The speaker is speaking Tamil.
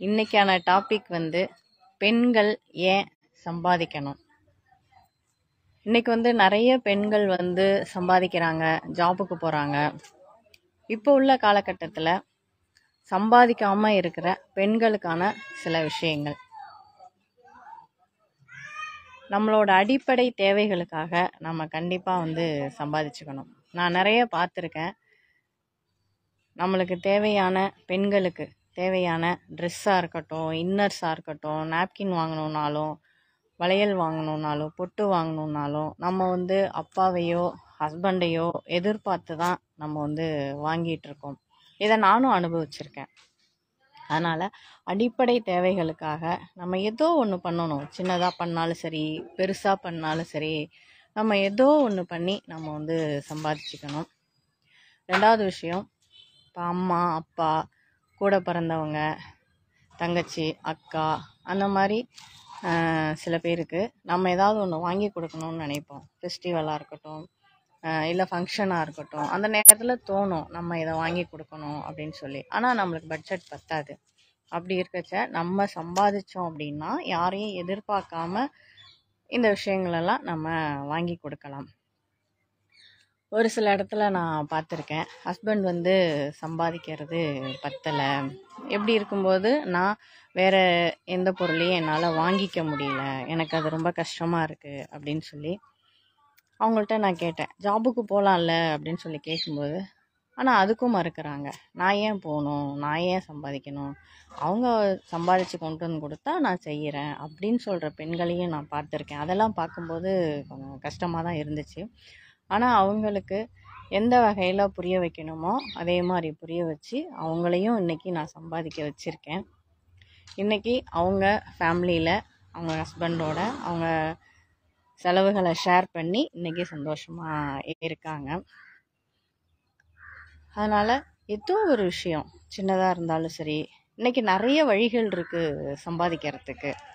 இன்னைக்கான டாபிக் வந்து பெண்கள் ஏன் சம்பாதிக்கணும் இன்னைக்கு வந்து நிறைய பெண்கள் வந்து சம்பாதிக்கிறாங்க ஜாபுக்கு போகிறாங்க இப்போ உள்ள காலகட்டத்தில் சம்பாதிக்காமல் இருக்கிற பெண்களுக்கான சில விஷயங்கள் நம்மளோட அடிப்படை தேவைகளுக்காக நம்ம கண்டிப்பாக வந்து சம்பாதிச்சுக்கணும் நான் நிறைய பார்த்துருக்கேன் நம்மளுக்கு தேவையான பெண்களுக்கு தேவையான ட்ரெஸ்ஸாக இருக்கட்டும் இன்னர்ஸாக இருக்கட்டும் நாப்கின் வாங்கணுன்னாலும் வளையல் வாங்கணுன்னாலும் பொட்டு வாங்கணுன்னாலும் நம்ம வந்து அப்பாவையோ ஹஸ்பண்டையோ எதிர்பார்த்து தான் நம்ம வந்து வாங்கிட்டு இருக்கோம் இதை நானும் அனுபவிச்சிருக்கேன் அதனால் அடிப்படை தேவைகளுக்காக நம்ம ஏதோ ஒன்று பண்ணணும் சின்னதாக பண்ணாலும் சரி பெருசாக பண்ணாலும் சரி நம்ம ஏதோ ஒன்று பண்ணி நம்ம வந்து சம்பாதிச்சுக்கணும் ரெண்டாவது விஷயம் இப்போ அம்மா அப்பா கூட பிறந்தவங்க தங்கச்சி அக்கா அந்த மாதிரி ஆஹ், சில பேருக்கு நம்ம ஏதாவது ஒன்று வாங்கி கொடுக்கணும்னு நினைப்போம் ஃபெஸ்டிவலாக இருக்கட்டும் இல்லை ஃபங்க்ஷனாக இருக்கட்டும் அந்த நேரத்தில் தோணும் நம்ம இதை வாங்கி கொடுக்கணும் அப்படின்னு சொல்லி ஆனால் நம்மளுக்கு பட்ஜெட் பத்தாது அப்படி இருக்கச்ச நம்ம சம்பாதிச்சோம் அப்படின்னா யாரையும் எதிர்பார்க்காம இந்த விஷயங்களெல்லாம் நம்ம வாங்கி கொடுக்கலாம் ஒரு சில இடத்துல நான் பார்த்துருக்கேன் ஹஸ்பண்ட் வந்து சம்பாதிக்கிறது பத்தலை எப்படி இருக்கும்போது நான் வேற எந்த பொருளையும் என்னால் வாங்கிக்க முடியல எனக்கு அது ரொம்ப கஷ்டமாக இருக்குது அப்படின்னு சொல்லி அவங்கள்ட்ட நான் கேட்டேன் ஜாபுக்கு போகலாம்ல அப்படின்னு சொல்லி கேட்கும்போது ஆனால் அதுக்கும் மறுக்கிறாங்க நான் ஏன் போகணும் நான் ஏன் சம்பாதிக்கணும் அவங்க சம்பாதிச்சு கொண்டு வந்து கொடுத்தா நான் செய்கிறேன் அப்படின்னு சொல்கிற பெண்களையும் நான் பார்த்துருக்கேன் அதெல்லாம் பார்க்கும்போது கொஞ்சம் கஷ்டமாக தான் இருந்துச்சு ஆனால் அவங்களுக்கு எந்த வகையில் புரிய வைக்கணுமோ அதே மாதிரி புரிய வச்சு அவங்களையும் இன்னைக்கு நான் சம்பாதிக்க வச்சுருக்கேன் இன்னைக்கு அவங்க ஃபேமிலியில் அவங்க ஹஸ்பண்டோட அவங்க செலவுகளை ஷேர் பண்ணி இன்னைக்கு சந்தோஷமாக இருக்காங்க அதனால் ஏதோ ஒரு விஷயம் சின்னதாக இருந்தாலும் சரி இன்னைக்கு நிறைய வழிகள் இருக்குது சம்பாதிக்கிறதுக்கு